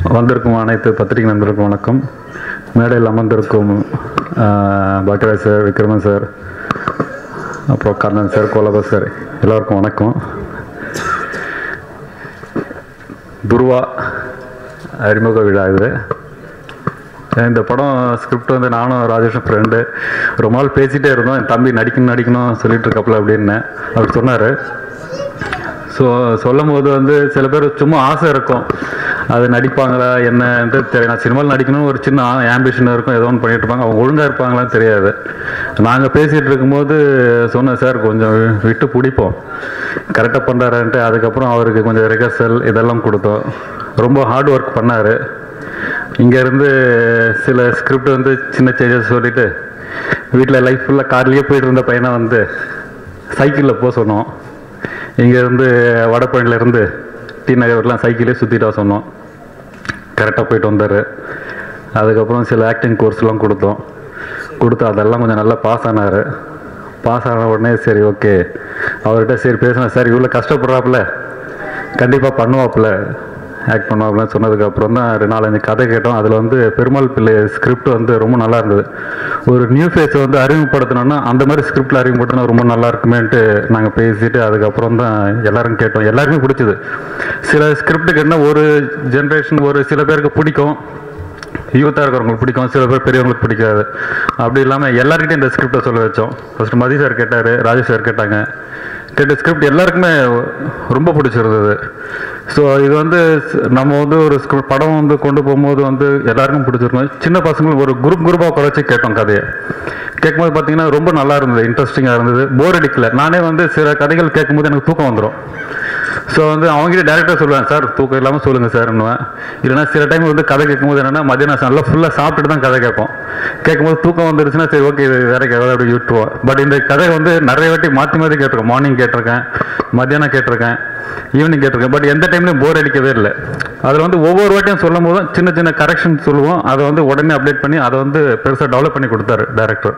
வந்திருக்கும் அனைத்து பத்திரிகை நண்பர்களுக்கும் வணக்கம் மேடையில் அமர்ந்திருக்கும் ஆஹ், பாக்கியராஜ் சார் விக்ரமன் சார் அப்புறம் கர்ணன் சார் கோலபா சார் எல்லாருக்கும் வணக்கம் துருவா அறிமுக விழா இது இந்த படம் ஸ்கிரிப்ட் வந்து நானும் ராஜேஷும் ஃப்ரெண்டு ரொம்ப நாள் பேசிகிட்டே இருந்தோம் என் தம்பி நடிக்கணும் நடிக்கணும் சொல்லிட்டு இருக்காப்புல அப்படின்னு அவர் சொன்னார் ஸோ சொல்லும் போது வந்து சில பேர் சும்மா ஆசை இருக்கும் அது நடிப்பாங்களா என்னன்ட்டு தெரியும் நான் சினிமாவில் நடிக்கணும்னு ஒரு சின்ன ஆம்பிஷன் இருக்கும் ஏதோ ஒன்று பண்ணிட்டு இருப்பாங்க அவங்க ஒழுங்காக இருப்பாங்களான்னு தெரியாது நாங்கள் பேசிகிட்டு இருக்கும்போது சொன்னேன் சார் கொஞ்சம் விட்டு பிடிப்போம் கரெக்டாக பண்ணுறாருன்ட்டு அதுக்கப்புறம் அவருக்கு கொஞ்சம் ரிஹர்சல் இதெல்லாம் கொடுத்தோம் ரொம்ப ஹார்ட் ஒர்க் பண்ணார் இங்கேருந்து சில ஸ்கிரிப்ட் வந்து சின்ன சேஞ்சஸ் சொல்லிட்டு வீட்டில் லைஃப் ஃபுல்லாக கார்லேயே போயிட்டு இருந்த பையனை வந்து சைக்கிளில் போக சொன்னோம் இங்கேருந்து வடபழனிலேருந்து டி நகர்லாம் சைக்கிளே சுற்றிட்டு வர சொன்னோம் கரெக்டாக போயிட்டு வந்தார் அதுக்கப்புறம் சில ஆக்டிங் கோர்ஸ்லாம் கொடுத்தோம் கொடுத்து அதெல்லாம் கொஞ்சம் நல்லா பாஸ் ஆனார் பாஸ் ஆன உடனே சரி ஓகே அவர்கிட்ட சரி பேசினேன் சார் இவ்வளோ கஷ்டப்படுறாப்புல கண்டிப்பாக பண்ணுவாப்புல ஆக்ட் பண்ணுவாப்புலன்னு சொன்னதுக்கப்புறம் தான் ஒரு நாலஞ்சு கதை கேட்டோம் அதில் வந்து பெருமாள் பிள்ளை ஸ்கிரிப்ட் வந்து ரொம்ப நல்லா இருந்தது ஒரு நியூ ஃபேஸை வந்து அறிமுகப்படுத்தணும்னா அந்த மாதிரி ஸ்கிரிப்டில் அறிமுகப்படுத்தினா ரொம்ப நல்லா இருக்குமேன்ட்டு நாங்கள் பேசிட்டு அதுக்கப்புறம் தான் எல்லாரும் கேட்டோம் எல்லாருமே பிடிச்சது சில ஸ்கிரிப்டுக்கு என்ன ஒரு ஜென்ரேஷன் ஒரு சில பேருக்கு பிடிக்கும் யூத்தாக இருக்கிறவங்களுக்கு பிடிக்கும் சில பேர் பெரியவங்களுக்கு பிடிக்காது அப்படி இல்லாமல் எல்லாருக்கிட்டையும் இந்த ஸ்கிரிப்டை சொல்ல வச்சோம் ஃபர்ஸ்ட் மதி சார் கேட்டார் ராஜேஷ் சார் கேட்டாங்க கேட்ட ஸ்கிரிப்ட் எல்லாருக்குமே ரொம்ப பிடிச்சிருந்தது ஸோ இது வந்து ஸ்- நம்ம வந்து ஒரு ஸ்கிரிப்ட் படம் வந்து கொண்டு போகும்போது வந்து எல்லாருக்கும் பிடிச்சிருக்கும் சின்ன பசங்களுக்கு ஒரு குரூப் குரூப்பாக குறைச்சி கேட்டோம் கதையை கேட்கும்போது பார்த்தீங்கன்னா ரொம்ப நல்லா இருந்தது இன்ட்ரெஸ்டிங்காக இருந்தது போர் அடிக்கல நானே வந்து சில கதைகள் கேட்கும்போது எனக்கு தூக்கம் வந்துடும் ஸோ வந்து அவங்ககிட்ட டேரக்டர் சொல்லுவேன் சார் தூக்கம் இல்லாமல் சொல்லுங்கள் சார்ன்னுவேன் இல்லைன்னா சில டைம் வந்து கதை கேட்கும்போது என்னென்னா மதியானம் நல்லா ஃபுல்லாக சாப்பிட்டுட்டு தான் கதை கேட்போம் கேட்கும்போது தூக்கம் வந்துருச்சுன்னா சரி ஓகே இது வேற கேட்காது அப்படி விட்டுருவோம் பட் இந்த கதை வந்து நிறைய வாட்டி மாற்றி மாற்றி கேட்டிருக்கேன் மார்னிங் கேட்டிருக்கேன் மத்தியானம் கேட்டிருக்கேன் ஈவினிங் கேட்டிருக்கேன் பட் எந்த டைம்லையும் போர் அடிக்கவே இல்லை அதில் வந்து ஒவ்வொரு வாட்டியும் சொல்லும் போதும் சின்ன சின்ன கரெக்ஷன் சொல்லுவோம் அதை வந்து உடனே அப்டேட் பண்ணி அதை வந்து பெருசாக டெவலப் பண்ணி கொடுத்தாரு டேரக்டர்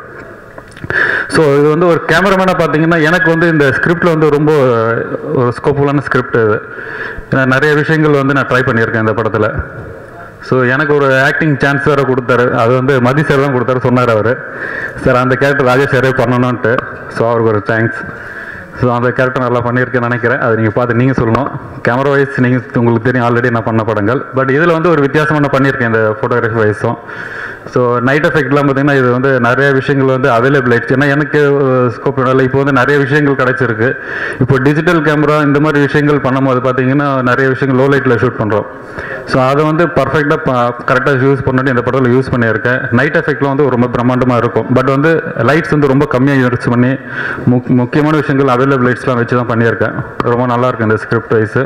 ஸோ இது வந்து ஒரு கேமராமேனாக பார்த்தீங்கன்னா எனக்கு வந்து இந்த ஸ்கிரிப்டில் வந்து ரொம்ப ஒரு ஸ்கோப்ஃபுல்லான ஸ்கிரிப்ட் இது ஏன்னா நிறைய விஷயங்கள் வந்து நான் ட்ரை பண்ணியிருக்கேன் இந்த படத்தில் ஸோ எனக்கு ஒரு ஆக்டிங் சான்ஸ் வேறு கொடுத்தாரு அது வந்து மதி சார் தான் கொடுத்தாரு சொன்னார் அவர் சார் அந்த கேரக்டர் ராஜேஷ் சாரே பண்ணணும்ன்ட்டு ஸோ அவருக்கு ஒரு தேங்க்ஸ் ஸோ அந்த கேரக்டர் நல்லா பண்ணியிருக்கேன்னு நினைக்கிறேன் அது நீங்கள் பார்த்து நீங்கள் சொல்லணும் கேமரா வைஸ் நீங்கள் உங்களுக்கு தெரியும் ஆல்ரெடி நான் பண்ண படங்கள் பட் இதில் வந்து ஒரு வித்தியாசமாக நான் பண்ணியிருக்கேன் இந்த ஃபோட்டோகிராஃபி வைஸும் ஸோ நைட் எஃபெக்ட்லாம் பார்த்தீங்கன்னா இது வந்து நிறைய விஷயங்கள் வந்து அவைலபிள் ஆயிடுச்சு ஏன்னா எனக்கு ஸ்கோப் இல்லை இப்போ வந்து நிறைய விஷயங்கள் கிடைச்சிருக்கு இப்போ டிஜிட்டல் கேமரா இந்த மாதிரி விஷயங்கள் பண்ணும்போது பார்த்தீங்கன்னா நிறைய விஷயங்கள் லோ லைட்டில் ஷூட் பண்ணுறோம் ஸோ அதை வந்து பர்ஃபெக்டாக கரெக்டாக யூஸ் பண்ணிட்டு இந்த படத்தில் யூஸ் பண்ணியிருக்கேன் நைட் எஃபெக்ட்லாம் வந்து ரொம்ப பிரம்மாண்டமாக இருக்கும் பட் வந்து லைட்ஸ் வந்து ரொம்ப கம்மியாக யூஸ் பண்ணி முக் முக்கியமான விஷயங்கள் அவைலபிள் லைட்ஸ்லாம் வச்சு தான் பண்ணியிருக்கேன் ரொம்ப நல்லா இருக்கு இந்த ஸ்கிரிப்ட் வைஸு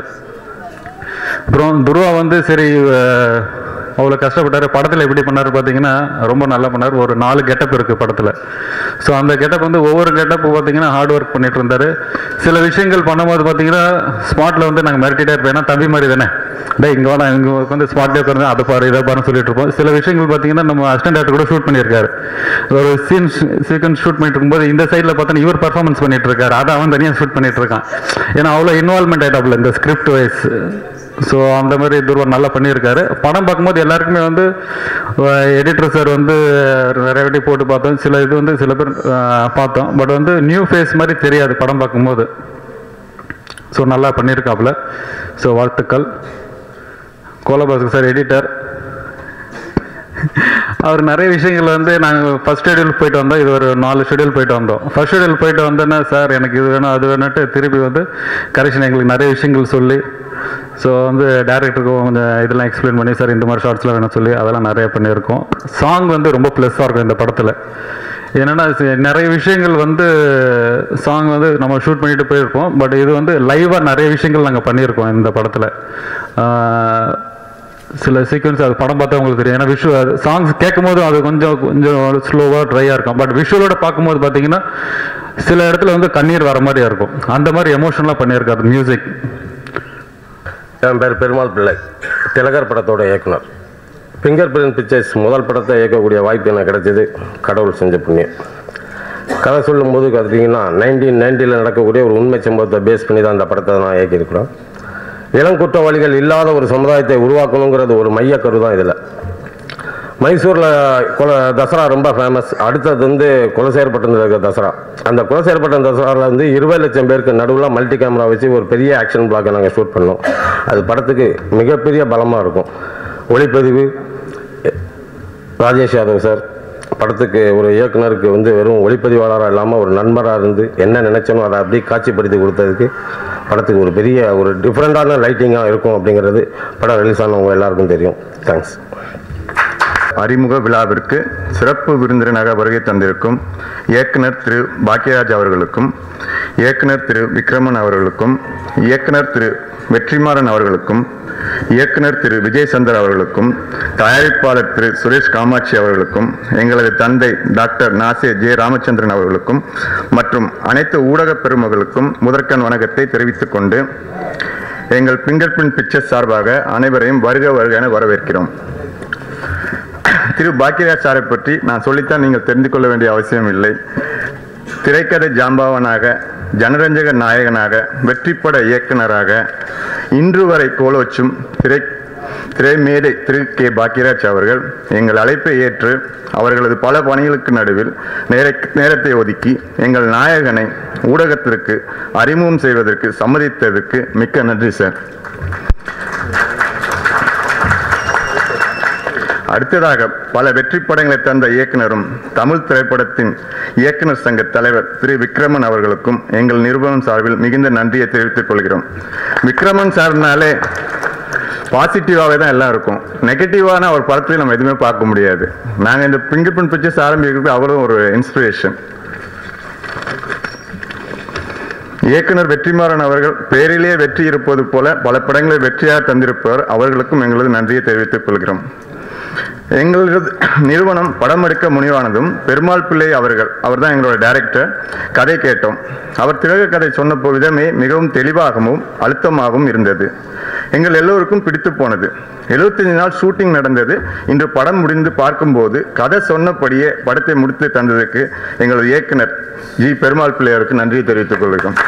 அப்புறம் துருவா வந்து சரி அஹ், அவ்வளோ கஷ்டப்பட்டார் படத்தில் எப்படி பண்ணார் பார்த்தீங்கன்னா ரொம்ப நல்லா பண்ணார் ஒரு நாலு கெட்டப் இருக்குது படத்தில் ஸோ அந்த கெட்டப் வந்து ஒவ்வொரு கெட்டப் பார்த்தீங்கன்னா ஹார்ட் ஒர்க் பண்ணிட்டு இருந்தார் சில விஷயங்கள் பண்ணும்போது பார்த்தீங்கன்னா ஸ்பாட்டில் வந்து நாங்கள் மிரட்டிட்டே இருப்போம் ஏன்னா தம்பி மாதிரி தானே டேய் இங்கே வாடா இங்கே வந்து ஸ்பாட்லேயே உட்காந்து அதை பாரு இதை பாருன்னு சொல்லிட்டு இருப்போம் சில விஷயங்கள் பார்த்தீங்கன்னா நம்ம அசிஸ்டன்ட் டேரக்டர் கூட ஷூட் பண்ணியிருக்காரு ஒரு சீன் சீக்வன்ஸ் ஷூட் பண்ணிட்டு இருக்கும்போது இந்த சைடில் பார்த்தா இவர் பர்ஃபார்மன்ஸ் பண்ணிட்டு இருக்காரு அதை அவன் தனியாக ஷூட் பண்ணிட்டு இருக்கான் ஏன்னா அவ்வளோ இன்வால்மெண்ட் ஆகிட்டாப்புல இந்த ஸ்கிரிப்ட் வைஸ் ஸோ அந்த மாதிரி துருவா நல்லா பண்ணியிருக்காரு படம் பார்க்கும்போது எல்லாருக்குமே வந்து எடிட்டர் சார் வந்து நிறைய வாட்டி போட்டு பார்த்தோம் சில இது வந்து சில பேர் அஹ், பார்த்தோம் பட் வந்து நியூ ஃபேஸ் மாதிரி தெரியாது படம் பார்க்கும்போது ஸோ நல்லா பண்ணியிருக்காப்புல ஸோ வாழ்த்துக்கள் கோலபாஸ்கர் சார் எடிட்டர் அவர் நிறைய விஷயங்கள் வந்து நாங்கள் ஃபர்ஸ்ட் ஷெடியூல் போயிட்டு வந்தோம் இது ஒரு நாலு ஷெடியூல் போயிட்டு வந்தோம் ஃபர்ஸ்ட் ஷெடியூல் போயிட்டு வந்தோன்னா சார் எனக்கு இது வேணும் அது வேணும்ட்டு திருப்பி வந்து கரெக்ஷன் எங்களுக்கு நிறைய விஷயங்கள் சொல்லி ஸோ வந்து டேரக்டருக்கு கொஞ்சம் இதெல்லாம் எக்ஸ்பிளைன் பண்ணி சார் இந்த மாதிரி ஷார்ட்ஸ்லாம் வேணும் சொல்லி அதெல்லாம் நிறைய பண்ணியிருக்கோம் சாங் வந்து ரொம்ப ப்ளஸ்ஸாக இருக்கும் இந்த படத்தில் என்னென்னா நிறைய விஷயங்கள் வந்து சாங் வந்து நம்ம ஷூட் பண்ணிட்டு போயிருப்போம் பட் இது வந்து லைவாக நிறைய விஷயங்கள் நாங்கள் பண்ணியிருக்கோம் இந்த படத்தில் சில சீக்வன்ஸ் அது படம் பார்த்தா உங்களுக்கு தெரியும் ஏன்னா விஷுவல் சாங்ஸ் கேட்கும் போது அது கொஞ்சம் கொஞ்சம் ஸ்லோவாக ட்ரையாக இருக்கும் பட் விஷுவலோட பார்க்கும்போது பார்த்தீங்கன்னா சில இடத்துல வந்து கண்ணீர் வர மாதிரியா இருக்கும் அந்த மாதிரி எமோஷனலாக பண்ணியிருக்காரு மியூசிக் என் பேர் பெருமாள் பிள்ளை திலகர் படத்தோட இயக்குனர் ஃபிங்கர் பிரிண்ட் பிக்சர்ஸ் முதல் படத்தை இயக்கக்கூடிய வாய்ப்பு எனக்கு கிடைச்சது கடவுள் செஞ்ச புண்ணியம் கதை சொல்லும்போது பார்த்தீங்கன்னா நைன்டீன் நைன்ட்டியில் நடக்கக்கூடிய ஒரு உண்மை சம்பவத்தை பேஸ் பண்ணி தான் அந்த படத்தை நான் இயக்கியிருக்கிறோம் இளங்குற்றவாளிகள் இல்லாத ஒரு சமுதாயத்தை உருவாக்கணுங்கிறது ஒரு மைய கரு தான் இதில் மைசூரில் கொல தசரா ரொம்ப ஃபேமஸ் அடுத்தது வந்து குலசேரப்பட்டினத்தில் இருக்கிற தசரா அந்த குலசேரப்பட்டம் தசராவில் வந்து இருபது லட்சம் பேருக்கு நடுவில் மல்டி கேமரா வச்சு ஒரு பெரிய ஆக்ஷன் பிளாக்கை நாங்கள் ஷூட் பண்ணோம் அது படத்துக்கு மிகப்பெரிய பலமாக இருக்கும் ஒளிப்பதிவு ராஜேஷ் யாதவ் சார் படத்துக்கு ஒரு இயக்குனருக்கு வந்து வெறும் ஒளிப்பதிவாளராக இல்லாமல் ஒரு நண்பராக இருந்து என்ன நினைச்சனோ அதை அப்படியே காட்சிப்படுத்தி கொடுத்ததுக்கு படத்துக்கு ஒரு பெரிய ஒரு டிஃப்ரெண்ட்டான லைட்டிங்காக இருக்கும் அப்படிங்கிறது படம் ரிலீஸ் ஆனவங்க எல்லாருக்கும் தெரியும் தேங்க்ஸ் அறிமுக விழாவிற்கு சிறப்பு விருந்தினராக வருகை தந்திருக்கும் இயக்குனர் திரு பாக்கியராஜ் அவர்களுக்கும் இயக்குனர் திரு விக்ரமன் அவர்களுக்கும் இயக்குனர் திரு வெற்றிமாறன் அவர்களுக்கும் இயக்குனர் திரு விஜய் சந்தர் அவர்களுக்கும் தயாரிப்பாளர் திரு சுரேஷ் காமாட்சி அவர்களுக்கும் எங்களது தந்தை டாக்டர் நாசே ஜே ராமச்சந்திரன் அவர்களுக்கும் மற்றும் அனைத்து ஊடக பெருமகளுக்கும் முதற்கண் வணக்கத்தை தெரிவித்துக் கொண்டு எங்கள் பிங்கர் பிரிண்ட் பிக்சர்ஸ் சார்பாக அனைவரையும் வருக வருக என வரவேற்கிறோம் திரு பாக்கியராஜ் சாரை பற்றி நான் சொல்லித்தான் நீங்கள் தெரிந்து கொள்ள வேண்டிய அவசியம் இல்லை திரைக்கதை ஜாம்பவானாக ஜனரஞ்சக நாயகனாக வெற்றிப்பட இயக்குனராக இன்று வரை கோலோச்சும் திரை திரைமேடை திரு கே பாக்கியராஜ் அவர்கள் எங்கள் அழைப்பை ஏற்று அவர்களது பல பணிகளுக்கு நடுவில் நேர நேரத்தை ஒதுக்கி எங்கள் நாயகனை ஊடகத்திற்கு அறிமுகம் செய்வதற்கு சம்மதித்ததற்கு மிக்க நன்றி சார் அடுத்ததாக பல வெற்றி படங்களை தந்த இயக்குனரும் தமிழ் திரைப்படத்தின் இயக்குனர் சங்க தலைவர் திரு விக்ரமன் அவர்களுக்கும் எங்கள் நிறுவனம் சார்பில் மிகுந்த நன்றியை தெரிவித்துக் கொள்கிறோம் விக்ரமன் சார்னாலே பாசிட்டிவாகவே தான் எல்லாம் இருக்கும் நெகட்டிவான ஒரு படத்தையும் நம்ம எதுவுமே பார்க்க முடியாது நாங்கள் இந்த பிங்கர் பிரிண்ட் பிக்சர்ஸ் ஆரம்பிக்கிறது அவரும் ஒரு இன்ஸ்பிரேஷன் இயக்குனர் வெற்றிமாறன் அவர்கள் பேரிலேயே வெற்றி இருப்பது போல பல படங்களை வெற்றியாக தந்திருப்பவர் அவர்களுக்கும் எங்களது நன்றியை தெரிவித்துக் கொள்கிறோம் எங்களது நிறுவனம் படம் எடுக்க முனிவானதும் பெருமாள் பிள்ளை அவர்கள் அவர் தான் எங்களோட டைரக்டர் கதை கேட்டோம் அவர் திலக கதை சொன்ன விதமே மிகவும் தெளிவாகவும் அழுத்தமாகவும் இருந்தது எங்கள் எல்லோருக்கும் பிடித்து போனது 75 நாள் ஷூட்டிங் நடந்தது இன்று படம் முடிந்து பார்க்கும்போது கதை சொன்னபடியே படத்தை முடித்து தந்ததற்கு எங்களது இயக்குனர் ஜி பெருமாள் பிள்ளை அவருக்கு நன்றியை தெரிவித்துக் கொள்கிறோம்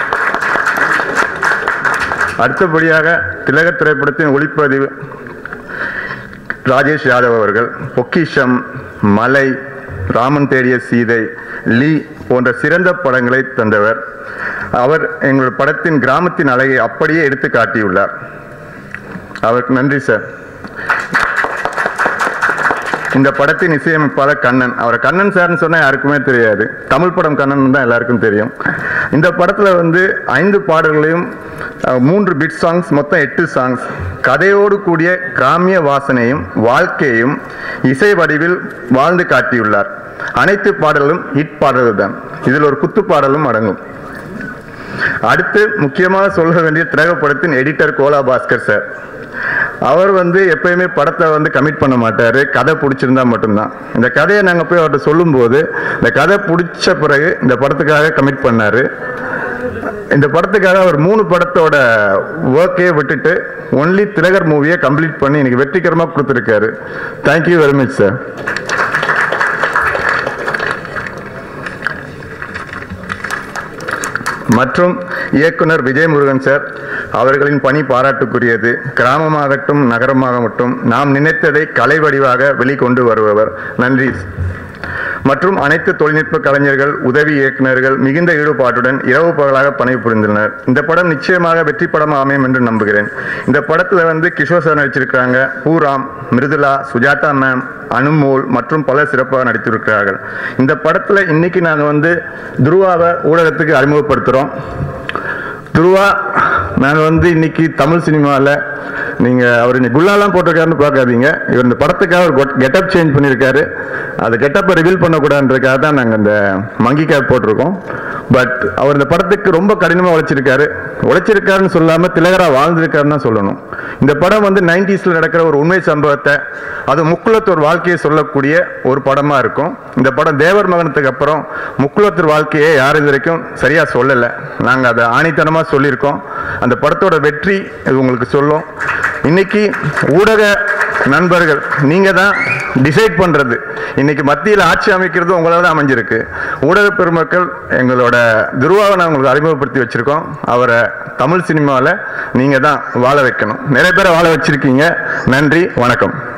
அடுத்தபடியாக திலக திரைப்படத்தின் ஒளிப்பதிவு ராஜேஷ் யாதவ் அவர்கள் பொக்கிஷம் மலை ராமன் தேடிய சீதை லீ போன்ற சிறந்த படங்களை தந்தவர் அவர் எங்கள் படத்தின் கிராமத்தின் அழகை அப்படியே எடுத்து காட்டியுள்ளார் அவருக்கு நன்றி சார் இந்த படத்தின் இசையமைப்பாளர் கண்ணன் அவர் கண்ணன் சார்னு சொன்னா யாருக்குமே தெரியாது தமிழ் படம் கண்ணன் தான் எல்லாருக்கும் தெரியும் இந்த படத்துல வந்து ஐந்து பாடல்களையும் அஹ், மூன்று பிட் சாங்ஸ் மொத்தம் எட்டு சாங்ஸ் கதையோடு கூடிய கிராமிய வாசனையும் வாழ்க்கையும் இசை வடிவில் வாழ்ந்து காட்டியுள்ளார் அனைத்து பாடல்களும் ஹிட் பாடல்கள் தான் இதில் ஒரு குத்து பாடலும் அடங்கும் அடுத்து முக்கியமாக சொல்ல வேண்டிய திரைப்படத்தின் எடிட்டர் கோலா பாஸ்கர் சார் அவர் வந்து எப்பயுமே படத்தை வந்து கமிட் பண்ண மாட்டாரு கதை பிடிச்சிருந்தா மட்டும்தான் இந்த கதையை நாங்கள் போய் அவர்கிட்ட சொல்லும்போது இந்த கதை பிடிச்ச பிறகு இந்த படத்துக்காக கமிட் பண்ணாரு இந்த படத்துக்காக அவர் மூணு படத்தோட ஒர்க்கே விட்டுட்டு ஒன்லி திலகர் மூவியை கம்ப்ளீட் பண்ணி இன்னைக்கு வெற்றிகரமாக கொடுத்துருக்காரு தேங்க்யூ வெரி மச் சார் மற்றும் இயக்குனர் விஜயமுருகன் சார் அவர்களின் பணி பாராட்டுக்குரியது கிராமமாகட்டும் நகரமாகட்டும் நாம் நினைத்ததை கலை வடிவாக வெளிக்கொண்டு வருபவர் நன்றி மற்றும் அனைத்து தொழில்நுட்ப கலைஞர்கள் உதவி இயக்குனர்கள் மிகுந்த ஈடுபாட்டுடன் இரவு பகலாக பணிபுரிந்தனர் இந்த படம் நிச்சயமாக வெற்றி படமாக அமையும் என்று நம்புகிறேன் இந்த படத்துல வந்து கிஷோர் சார் நடிச்சிருக்காங்க பூராம் மிருதுலா சுஜாதா மேம் அனுமோல் மற்றும் பல சிறப்பாக நடித்திருக்கிறார்கள் இந்த படத்துல இன்னைக்கு நாங்க வந்து துருவாவை ஊடகத்துக்கு அறிமுகப்படுத்துறோம் துருவா நாங்கள் வந்து இன்னைக்கு தமிழ் சினிமாவில் நீங்கள் அவர் இன்னைக்கு குல்லாலாம் போட்டிருக்காருன்னு பார்க்காதீங்க இவர் இந்த படத்துக்காக ஒரு கெட்டப் சேஞ்ச் பண்ணியிருக்காரு அந்த கெட்டப்பை ரிவீல் பண்ணக்கூடாதுன்றதுக்காக தான் நாங்கள் இந்த மங்கி கேப் போட்டிருக்கோம் பட் அவர் இந்த படத்துக்கு ரொம்ப கடினமாக உழைச்சிருக்காரு உழைச்சிருக்காருன்னு சொல்லாமல் திலகரா வாழ்ந்திருக்காருன்னு தான் சொல்லணும் இந்த படம் வந்து நைன்டிஸில் நடக்கிற ஒரு உண்மை சம்பவத்தை அது முக்குலத்தோர் வாழ்க்கையை சொல்லக்கூடிய ஒரு படமாக இருக்கும் இந்த படம் தேவர் மகனத்துக்கு அப்புறம் முக்குலத்தோர் வாழ்க்கையை யார் இது வரைக்கும் சரியாக சொல்லலை நாங்கள் அதை ஆணித்தனமாக சொல்லியிருக்கோம் அந்த படத்தோட வெற்றி இது உங்களுக்கு சொல்லும் இன்னைக்கு ஊடக நண்பர்கள் நீங்கள் தான் டிசைட் பண்றது இன்னைக்கு மத்தியில் ஆட்சி அமைக்கிறது உங்களால தான் அமைஞ்சிருக்கு ஊடக பெருமக்கள் எங்களோட துருவாவை நான் உங்களுக்கு அறிமுகப்படுத்தி வச்சிருக்கோம் அவரை தமிழ் சினிமாவில் நீங்க தான் வாழ வைக்கணும் நிறைய பேரை வாழ வச்சிருக்கீங்க நன்றி வணக்கம்